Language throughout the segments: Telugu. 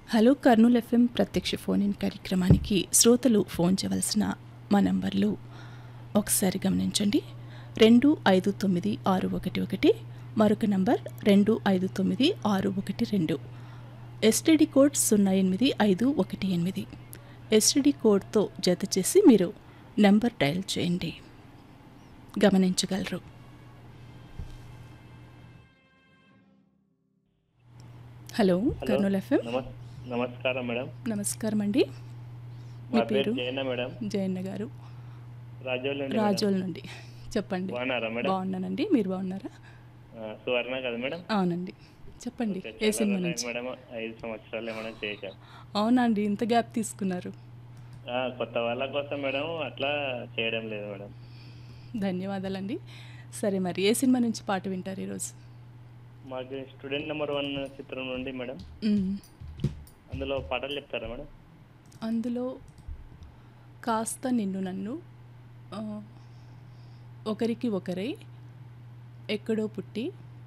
హలో కర్నూలు ఎఫ్ఎం ప్రత్యక్ష ఫోన్ ఇన్ కార్యక్రమానికి శ్రోతలు ఫోన్ చేయవలసిన మా నంబర్లు ఒకసారి గమనించండి రెండు ఐదు తొమ్మిది ఆరు ఒకటి ఒకటి మరొక నంబర్ రెండు ఐదు తొమ్మిది ఆరు ఒకటి రెండు ఎస్టీడీ కోడ్ సున్నా ఎనిమిది ఐదు ఒకటి ఎనిమిది ఎస్టీడీ కోడ్తో జత చేసి మీరు నెంబర్ డయల్ చేయండి గమనించగలరు హలో కర్నూలు ఎఫ్ఎం నమస్ నమస్కారం మేడం నమస్కారం అండి మా మీ పేరు పేరు జయన్న మేడం జయన్న గారు రాజోల్ నుండి రాజోల్ నుండి చెప్పండి బాగున్నారా మేడం బాగున్నానండి మీరు బాగున్నారా ఆ, సువర్ణ కదా మేడం అవునండి చెప్పండి ఓకే, ఏ చాలా సినిమా రోజులైంది నుంచి మేడం ఐదు సంవత్సరాలు ఏమైనా చేయక అవునండి ఇంత గ్యాప్ తీసుకున్నారు ఆ, కొత్త వాళ్ళ కోసం మేడం అట్లా చేయడం లేదు మేడం ధన్యవాదాలండి సరే మరి ఏ సినిమా నుంచి పాట వింటారు ఈరోజు మాకు స్టూడెంట్ నెంబర్ వన్ చిత్రం నుండి మేడం మ్మ్. అందులో పాటలు చెప్తారా మేడం అందులో కాస్త నిన్ను నన్ను ఆ, ఒకరికి ఒకరై ఎక్కడో పుట్టి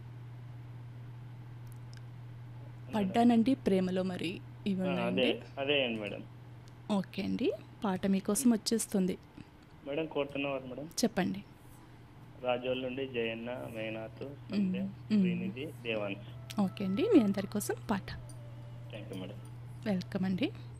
పడ్డానండి ప్రేమలో మరి ఇవి ఆ, అదే ఉన్నాయండి అదే అండి మేడం ఓకే అండి పాట మీకోసం వచ్చేస్తుంది మేడం కోరుతున్నవారు మేడం చెప్పండి రాజోల్ నుండి జయన్న మేనాథ్ సంధ్య శ్రీనిధి దేవాన్స్ ఓకే అండి మీ అందరి కోసం పాట థ్యాంక్ యూ మేడం వెల్కమ్ అండి